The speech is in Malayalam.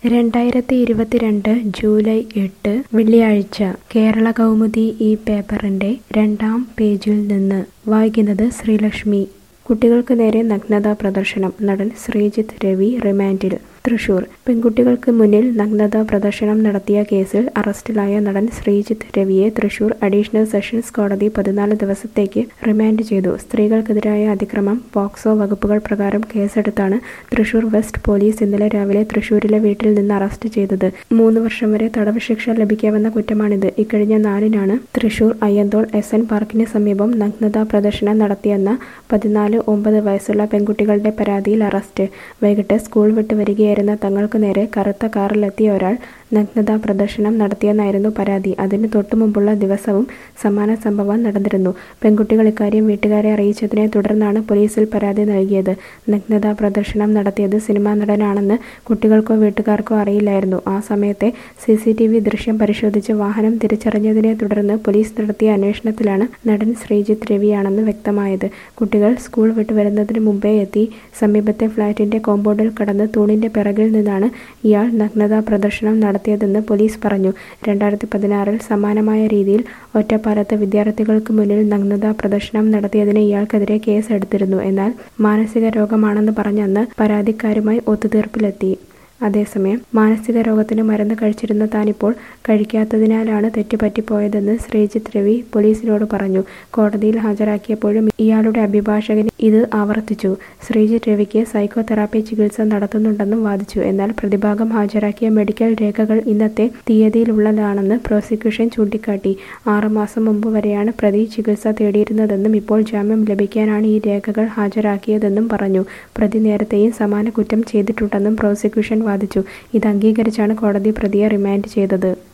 രണ്ടായിരത്തി ഇരുപത്തിരണ്ട് ജൂലൈ എട്ട് വെള്ളിയാഴ്ച കേരള കൗമുദി ഈ പേപ്പറിന്റെ രണ്ടാം പേജിൽ നിന്ന് വായിക്കുന്നത് ശ്രീലക്ഷ്മി കുട്ടികൾക്ക് നേരെ നഗ്നതാ പ്രദർശനം നടൻ ശ്രീജിത്ത് രവി റിമാൻഡിൽ തൃശൂർ പെൺകുട്ടികൾക്ക് മുന്നിൽ നഗ്നതാ പ്രദർശനം നടത്തിയ കേസിൽ അറസ്റ്റിലായ നടൻ ശ്രീജിത്ത് രവിയെ തൃശൂർ അഡീഷണൽ സെഷൻസ് കോടതി പതിനാല് ദിവസത്തേക്ക് റിമാൻഡ് ചെയ്തു സ്ത്രീകൾക്കെതിരായ അതിക്രമം പോക്സോ വകുപ്പുകൾ പ്രകാരം കേസെടുത്താണ് തൃശൂർ വെസ്റ്റ് പോലീസ് ഇന്നലെ രാവിലെ തൃശൂരിലെ വീട്ടിൽ നിന്ന് അറസ്റ്റ് ചെയ്തത് മൂന്ന് വർഷം വരെ തടവ് ശിക്ഷ ലഭിക്കാവുന്ന കുറ്റമാണിത് ഇക്കഴിഞ്ഞ നാലിനാണ് തൃശൂർ അയ്യന്തോൾ എസ് എൻ പാർക്കിന് സമീപം നഗ്നതാ പ്രദർശനം നടത്തിയെന്ന പതിനാല് ഒമ്പത് വയസ്സുള്ള പെൺകുട്ടികളുടെ പരാതിയിൽ അറസ്റ്റ് വൈകിട്ട് സ്കൂൾ വിട്ട് വരികയായിരുന്ന തങ്ങൾക്ക് നേരെ കറുത്ത കാറിലെത്തിയ ഒരാൾ നഗ്നതാ പ്രദർശനം നടത്തിയെന്നായിരുന്നു പരാതി അതിന് തൊട്ടുമുമ്പുള്ള ദിവസവും സമാന സംഭവം നടന്നിരുന്നു പെൺകുട്ടികൾ ഇക്കാര്യം വീട്ടുകാരെ അറിയിച്ചതിനെ തുടർന്നാണ് പോലീസിൽ പരാതി നൽകിയത് നഗ്നതാ പ്രദർശനം നടത്തിയത് സിനിമാ നടനാണെന്ന് കുട്ടികൾക്കോ വീട്ടുകാർക്കോ അറിയില്ലായിരുന്നു ആ സമയത്തെ സി സി ടി വി ദൃശ്യം പരിശോധിച്ച് വാഹനം തിരിച്ചറിഞ്ഞതിനെ തുടർന്ന് പോലീസ് നടത്തിയ അന്വേഷണത്തിലാണ് നടൻ ശ്രീജിത്ത് രവിയാണെന്ന് വ്യക്തമായത് കുട്ടികൾ സ്കൂൾ വിട്ടു വരുന്നതിന് മുമ്പേ എത്തി സമീപത്തെ ഫ്ളാറ്റിന്റെ കോമ്പൗണ്ടിൽ കടന്ന് തൂണിന്റെ പിറകിൽ നിന്നാണ് ഇയാൾ നഗ്നതാ പ്രദർശനം നടത്തിയതെന്ന് പോലീസ് പറഞ്ഞു രണ്ടായിരത്തി പതിനാറിൽ സമാനമായ രീതിയിൽ ഒറ്റപ്പാലത്ത് വിദ്യാർത്ഥികൾക്ക് മുന്നിൽ നഗ്നതാ പ്രദർശനം നടത്തിയതിന് ഇയാൾക്കെതിരെ കേസ് എടുത്തിരുന്നു എന്നാൽ മാനസിക രോഗമാണെന്ന് പറഞ്ഞന്ന് പരാതിക്കാരുമായി ഒത്തുതീർപ്പിലെത്തി അതേസമയം മാനസിക രോഗത്തിന് മരുന്ന് കഴിച്ചിരുന്ന താനിപ്പോൾ കഴിക്കാത്തതിനാലാണ് തെറ്റുപറ്റിപ്പോയതെന്ന് ശ്രീജിത്ത് രവി പോലീസിനോട് പറഞ്ഞു കോടതിയിൽ ഹാജരാക്കിയപ്പോഴും ഇയാളുടെ അഭിഭാഷകൻ ഇത് ആവർത്തിച്ചു ശ്രീജിത്ത് രവിക്ക് സൈക്കോതെറാപ്പി ചികിത്സ നടത്തുന്നുണ്ടെന്നും വാദിച്ചു എന്നാൽ പ്രതിഭാഗം ഹാജരാക്കിയ മെഡിക്കൽ രേഖകൾ ഇന്നത്തെ തീയതിയിലുള്ളതാണെന്ന് പ്രോസിക്യൂഷൻ ചൂണ്ടിക്കാട്ടി ആറുമാസം മുമ്പ് വരെയാണ് പ്രതി ചികിത്സ തേടിയിരുന്നതെന്നും ഇപ്പോൾ ജാമ്യം ലഭിക്കാനാണ് ഈ രേഖകൾ ഹാജരാക്കിയതെന്നും പറഞ്ഞു പ്രതി നേരത്തെയും സമാന കുറ്റം ചെയ്തിട്ടുണ്ടെന്നും പ്രോസിക്യൂഷൻ വാദിച്ചു ഇത് അംഗീകരിച്ചാണ് കോടതി പ്രതിയെ റിമാൻഡ് ചെയ്തത്